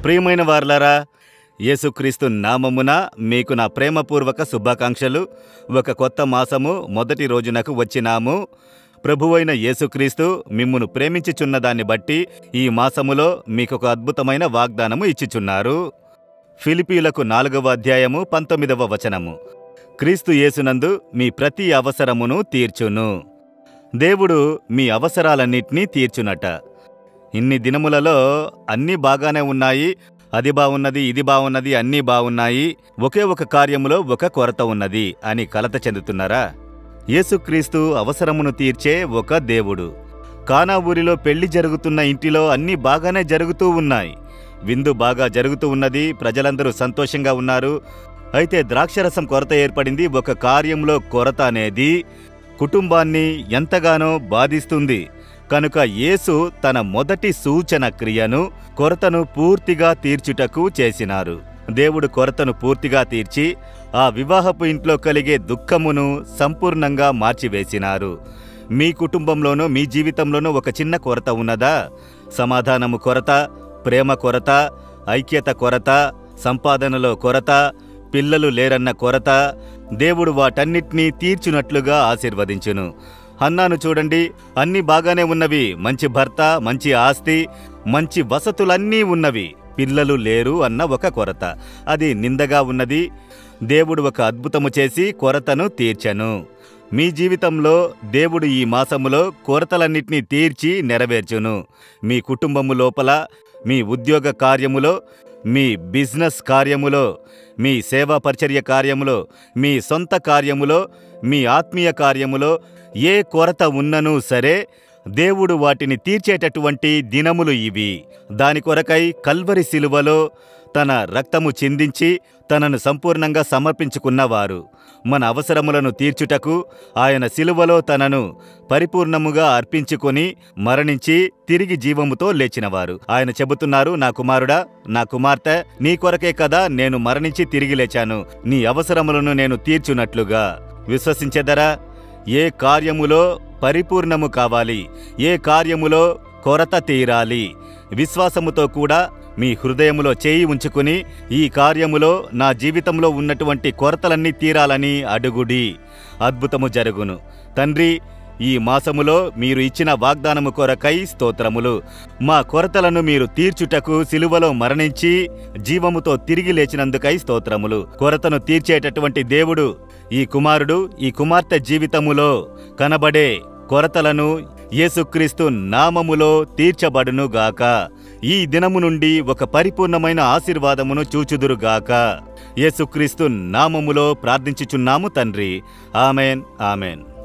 ప్రియమైన వార్లారా యేసుక్రీస్తు నామమున మీకు నా ప్రేమపూర్వక శుభాకాంక్షలు ఒక కొత్త మాసము మొదటి రోజునకు వచ్చినాము ప్రభువైన యేసుక్రీస్తు మిమ్మును ప్రేమించుచున్న దాన్ని బట్టి ఈ మాసములో మీకొక అద్భుతమైన వాగ్దానము ఇచ్చిచున్నారు ఫిలిపీలకు నాలుగవ అధ్యాయము పంతొమ్మిదవ వచనము క్రీస్తు యేసునందు మీ ప్రతి అవసరమును తీర్చును దేవుడు మీ అవసరాలన్నిటినీ తీర్చునట ఇన్ని దినములలో అన్నీ బాగానే ఉన్నాయి అది బాగున్నది ఇది బాగున్నది అన్నీ బాగున్నాయి ఒకే ఒక కార్యములో ఒక కొరత ఉన్నది అని కలత చెందుతున్నారా యేసుక్రీస్తు అవసరమును తీర్చే ఒక దేవుడు కానా ఊరిలో పెళ్లి జరుగుతున్న ఇంటిలో అన్నీ బాగానే జరుగుతూ ఉన్నాయి విందు బాగా జరుగుతూ ఉన్నది ప్రజలందరూ సంతోషంగా ఉన్నారు అయితే ద్రాక్షరసం కొరత ఏర్పడింది ఒక కార్యంలో కొరత అనేది కుటుంబాన్ని ఎంతగానో బాధిస్తుంది కనుక యేసు తన మొదటి సూచన క్రియను కొరతను పూర్తిగా తీర్చుటకు చేసినారు దేవుడు కొరతను పూర్తిగా తీర్చి ఆ వివాహపు ఇంట్లో కలిగే దుఃఖమును సంపూర్ణంగా మార్చివేసినారు మీ కుటుంబంలోనూ మీ జీవితంలోనూ ఒక చిన్న కొరత ఉన్నదా సమాధానము కొరత ప్రేమ కొరత ఐక్యత కొరత సంపాదనలో కొరత పిల్లలు లేరన్న కొరత దేవుడు వాటన్నిటినీ తీర్చునట్లుగా ఆశీర్వదించును హన్నాను చూడండి అన్నీ బాగానే ఉన్నవి మంచి భర్త మంచి ఆస్తి మంచి వసతులన్నీ ఉన్నవి పిల్లలు లేరు అన్న ఒక కొరత అది నిందగా ఉన్నది దేవుడు ఒక అద్భుతము చేసి కొరతను తీర్చెను మీ జీవితంలో దేవుడు ఈ మాసములో కొరతలన్నిటినీ తీర్చి నెరవేర్చును మీ కుటుంబము లోపల మీ ఉద్యోగ కార్యములో మీ బిజినెస్ కార్యములో మీ సేవా పరిచర్య కార్యములో మీ సొంత కార్యములో మీ ఆత్మీయ కార్యములో ఏ కొరత ఉన్ననూ సరే దేవుడు వాటిని తీర్చేటటువంటి దినములు ఇవి దాని కొరకై కల్వరి శిలువలో తన రక్తము చిందించి తనను సంపూర్ణంగా సమర్పించుకున్నవారు మన అవసరములను తీర్చుటకు ఆయన శిలువలో తనను పరిపూర్ణముగా అర్పించుకొని మరణించి తిరిగి జీవముతో లేచినవారు ఆయన చెబుతున్నారు నా కుమారుడా నా కుమార్తె నీ కొరకే కదా నేను మరణించి తిరిగి లేచాను నీ అవసరములను నేను తీర్చునట్లుగా విశ్వసించెదరా ఏ కార్యములో పరిపూర్ణము కావాలి ఏ కార్యములో కొరత తీరాలి విశ్వాసముతో కూడా మీ హృదయములో చేయి ఉంచుకుని ఈ కార్యములో నా జీవితంలో ఉన్నటువంటి కొరతలన్నీ తీరాలని అడుగుడి అద్భుతము జరుగును తండ్రి ఈ మాసములో మీరు ఇచ్చిన వాగ్దానము కొరకై స్తోత్రములు మా కొరతలను మీరు తీర్చుటకు సిలువలో మరణించి జీవముతో తిరిగి లేచినందుకై స్తోత్రములు కొరతను తీర్చేటటువంటి దేవుడు ఈ కుమారుడు ఈ కుమార్తె జీవితములో కనబడే కొరతలను యేసుక్రీస్తు నామములో తీర్చబడునుగాక ఈ దినము నుండి ఒక పరిపూర్ణమైన ఆశీర్వాదమును చూచుదురుగాక యేసుక్రీస్తు నామములో ప్రార్థించుచున్నాము తండ్రి ఆమెన్ ఆమెన్